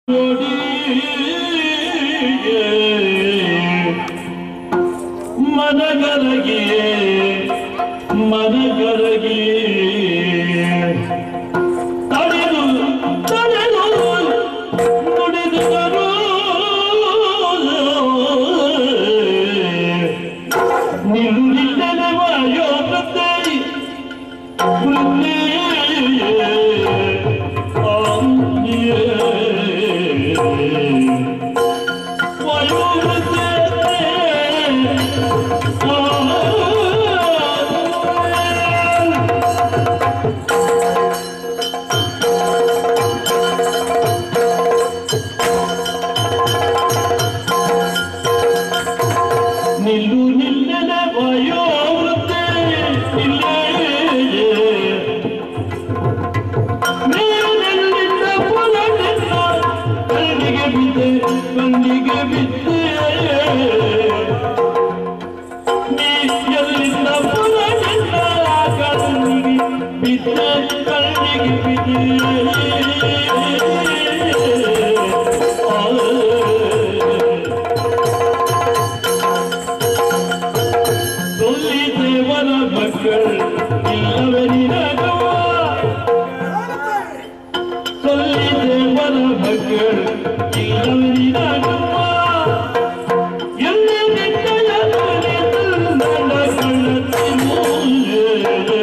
ಮನಗರಗಿಯೇ ಮನಗರಗಿಯೇ ತಡೆದು ತಡೆದು ನುಡಿದರು ನಿಲ್ಲದೆ ವಾಯೋಗತೆ ನಿಲ್ಲು ನಿಲ್ಲದ ವಯೋವೃದ್ಧೆ ಇಲ್ಲೇ ನೀರಿನಿಂದ ಪುನಃ ಕಣ್ಣಿಗೆ ಬಿದ್ದೆ ಕಣ್ಣಿಗೆ ಬಿದ್ದೆ ನೀ ಎಲ್ಲಿಂದ ಪುನಃ ಕಣ್ಣಿಗೆ ಬಿದ್ದೆ ಕಣ್ಣಿಗೆ ಬಿದ್ದೆ சொல்லி தேவர மக்கள் இல்லவரினகவ சொல்லி தேவர மக்கள் இல்லவரினகவ என்னை நிச்சயமனி நல்ல கள்ளத்தின் மூலே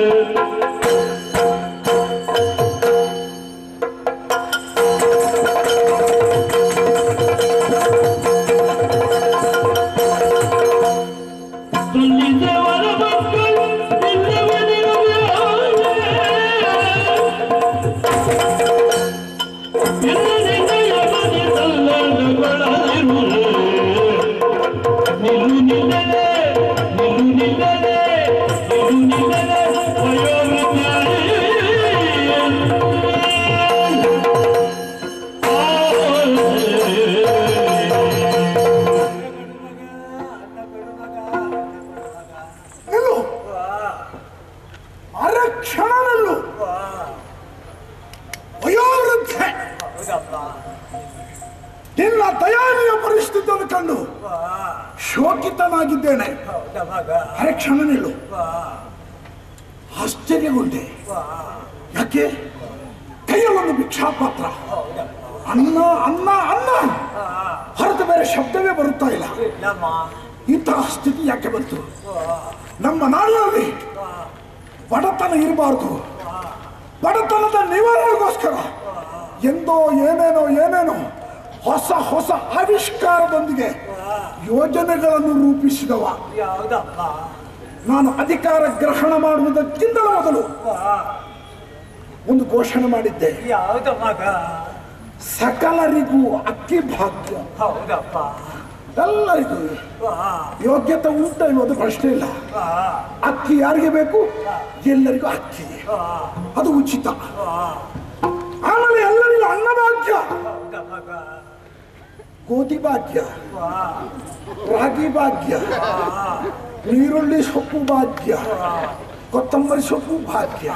சொல்லி தேவர மக்கள் ನಿಲ್ಲು ಅರಕ್ಷಣ ನಿಲ್ಲು ವಯೋವೃದ್ಧೆ ನಿನ್ನ ದಯಾನೀಯ ಪರಿಸ್ಥಿತಿಯನ್ನು ಕಂಡು ಶೋಕಿತನಾಗಿದ್ದೇನೆ ಅರಕ್ಷಣ ನಿಲ್ಲು ಆಶ್ಚರ್ಯಗೊಂಡೆ ಯಾಕೆ ಕೈಯಲ್ಲೊಂದು ಭಿಕ್ಷಾಪಾತ್ರ ಅನ್ನ ಅನ್ನ ಅನ್ನ ಹೊರತು ಬೇರೆ ಶಬ್ದವೇ ಬರುತ್ತಾ ಇಲ್ಲ ಇಂತಹ ಸ್ಥಿತಿ ಯಾಕೆ ಬಂತು ನಮ್ಮ ನಾಡಿನಲ್ಲಿ ಬಡತನ ಇರಬಾರ್ದು ಬಡತನದ ನಿವಾರಣೆಗೋಸ್ಕರ ಎಂದೋ ಏನೇನೋ ಏನೇನೋ ಹೊಸ ಹೊಸ ಆವಿಷ್ಕಾರದೊಂದಿಗೆ ಯೋಜನೆಗಳನ್ನು ರೂಪಿಸಿದವ ನಾನು ಅಧಿಕಾರ ಗ್ರಹಣ ಮಾಡುವುದಕ್ಕಿಂತಲೂ ಮೊದಲು ಒಂದು ಘೋಷಣೆ ಮಾಡಿದ್ದೆ ಯಾವ್ದ ಮಗ ಸಕಲರಿಗೂ ಅಕ್ಕಿ ಭಾಗ್ಯ ಹೌದಪ್ಪ ಎಲ್ಲರಿಗೂ ವಾ, ಯೋಗ್ಯತೆ ಉಂಟು ಎನ್ನುವುದು ಪ್ರಶ್ನೆ ಇಲ್ಲ ವಾ, ಅಕ್ಕಿ ಯಾರಿಗೆ ಬೇಕು ಎಲ್ಲರಿಗೂ ಅಕ್ಕಿ ವಾ, ಅದು ಉಚಿತ ವಾ, ಆಮೇಲೆ ಎಲ್ಲರಿಗೂ ಅನ್ನಭಾಗ್ಯ ಹೌದ ಮಗ ಗೋಧಿ ಭಾಗ್ಯ ವಾ, ರಾಗಿ ಭಾಗ್ಯ ವಾ, ನೀರುಳ್ಳಿ ಸೊಪ್ಪು ಭಾಗ್ಯ ಕೊತ್ತಂಬರಿ ಸೊಪ್ಪು ಭಾಗ್ಯ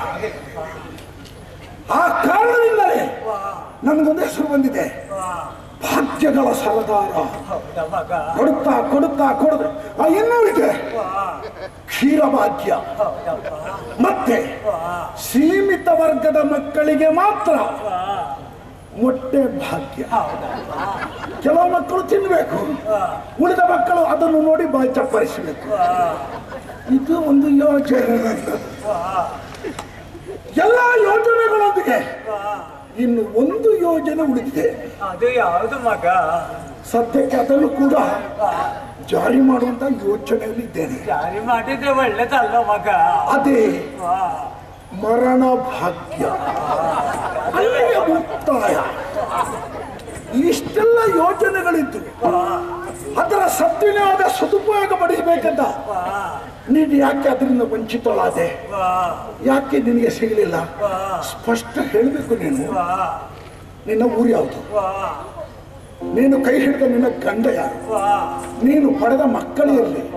ಆ ಕಾರಣದಿಂದಲೇ ವಾ, ನನಗೊಂದು ಹೆಸರು ಬಂದಿದೆ ವಾ, ಭಾಗ್ಯಗಳ ಸರದಾರ ಹೌದ ಮಗ ಕೊಡುತ್ತಾ ಕೊಡುತ್ತಾ ಕೊಡುತ್ತ ಆ ಇನ್ನೂ ಇದೆ ವಾ, ಕ್ಷೀರ ಭಾಗ್ಯ ಹೌದಪ್ಪ ಮತ್ತೆ ವಾ, ಸೀಮಿತ ವರ್ಗದ ಮಕ್ಕಳಿಗೆ ಮಾತ್ರ ವಾ, ಮೊಟ್ಟೆ ಭಾಗ್ಯ ಹೌದಪ್ಪ ಕೆಲವು ಮಕ್ಕಳು ತಿನ್ನಬೇಕು ವಾ, ಉಳಿದ ಮಕ್ಕಳು ಅದನ್ನು ನೋಡಿ ಬಾಯಿ ಚಪ್ಪರಿಸಬೇಕು ವಾ, ಇದು ಒಂದು ಯೋಜನೆ ವಾ, ಎಲ್ಲ ಯೋಜನೆಗಳೊಂದಿಗೆ ವಾ. ಇನ್ನು ಒಂದು ಯೋಜನೆ ಉಳಿದಿದೆ ಅದು ಯಾವ್ದು ಮಗ ಸದ್ಯಕ್ಕೆ ಅದನ್ನು ಕೂಡ ವಾ, ಜಾರಿ ಮಾಡುವಂತ ಯೋಚನೆಯಲ್ಲಿ ಇದ್ದೇನೆ ಜಾರಿ ಮಾಡಿದ್ರೆ ಒಳ್ಳೇದಲ್ಲ ಮಗ ಅದೇ ವಾ, ಮರಣ ಭಾಗ್ಯ ಅಲ್ಲಿಗೆ ಮುಕ್ತಾಯ ಇಷ್ಟೆಲ್ಲ ಯೋಜನೆಗಳಿದ್ದು ವಾ, ಅದರ ಸದ್ವಿನಿಯೋಗ ಸದುಪಯೋಗ ಪಡಿಸಬೇಕಂತ ವಾ, ನೀನು ಯಾಕೆ ಅದರಿಂದ ವಂಚಿತಳಾದೆ ವಾ, ಯಾಕೆ ನಿನಗೆ ಸಿಗಲಿಲ್ಲ ವಾ, ಸ್ಪಷ್ಟ ಹೇಳಬೇಕು ನೀನು ವಾ, ನಿನ್ನ ಊರು ಯಾವುದು ವಾ, ನೀನು ಕೈ ಹಿಡಿದ ನಿನ್ನ ಗಂಡ ಯಾರು ವಾ, ನೀನು ಪಡೆದ ಮಕ್ಕಳು ಇರಲಿ